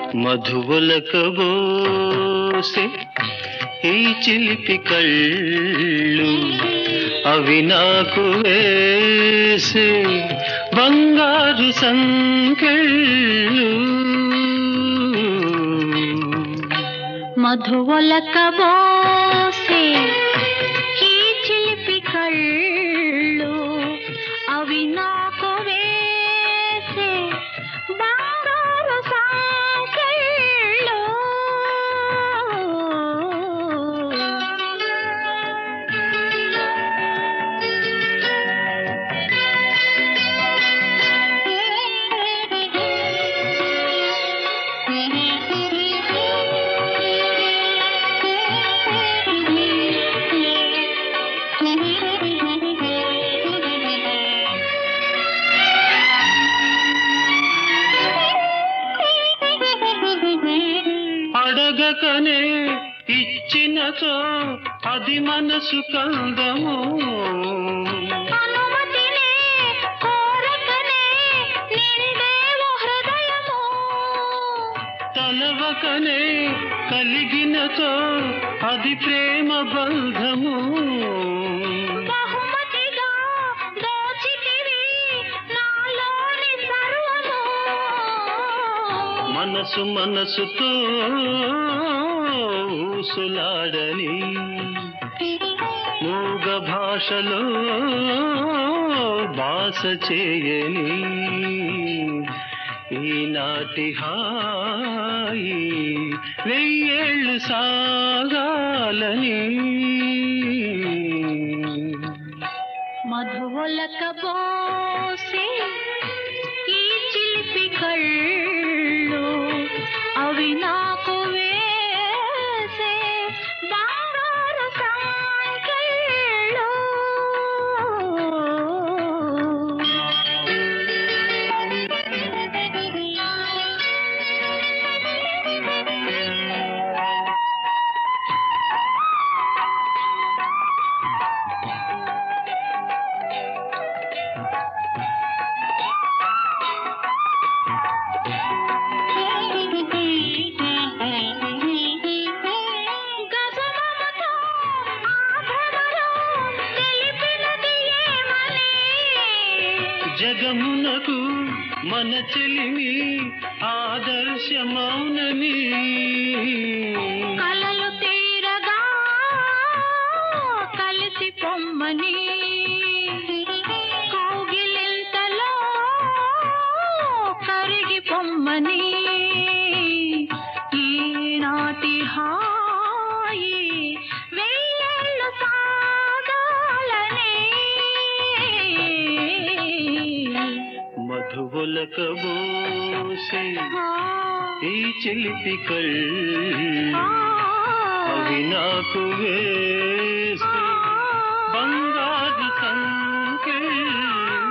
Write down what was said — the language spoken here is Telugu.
మధువులకబోసే ఈ చిలిపి కళ్ళు అవి నాకు వేసే బంగారు సంకెళ్ళు మధువలకబోసే ఈ చిలిపి కళ్ళు అవి నాకు వేసే బంగారు సంకెళ్ళు అడగకనే ఇచ్చినచో అది మనసు కందము అనుమతినే కోరకనే నిండేవు హృదయము తలవకనే కలిగినచో అది ప్రేమ బంధము బహుమతిగా దోచితివి నాలోని సర్వము మనసు మనసుతో ఊసులాడని మూగ భాషలో భాష చేయని ఈనాటి హాయి వెయ్యేళ్ళు సాగాలని మధువలకబోసే ఈ చిలిపి కళ్ళు అవి నాకు వేసే బంగారు సంకెళ్ళు గజమమతో ఆభరణలో తెలిపినది ఏమని జగమునకు మన చెలిమి ఆదర్శమౌనని కలలు తీరగా కలిసి పొమ్మని కౌగిలింతలో కరిగి పొమ్మని ఈనాటి హాయి వెయ్యేళ్ళు సాగాలని మధువులకబోసే ఈ చిలిపి కళ్ళు ఆ, అవి నాకు వేసే బంగారు సంకెళ్ళు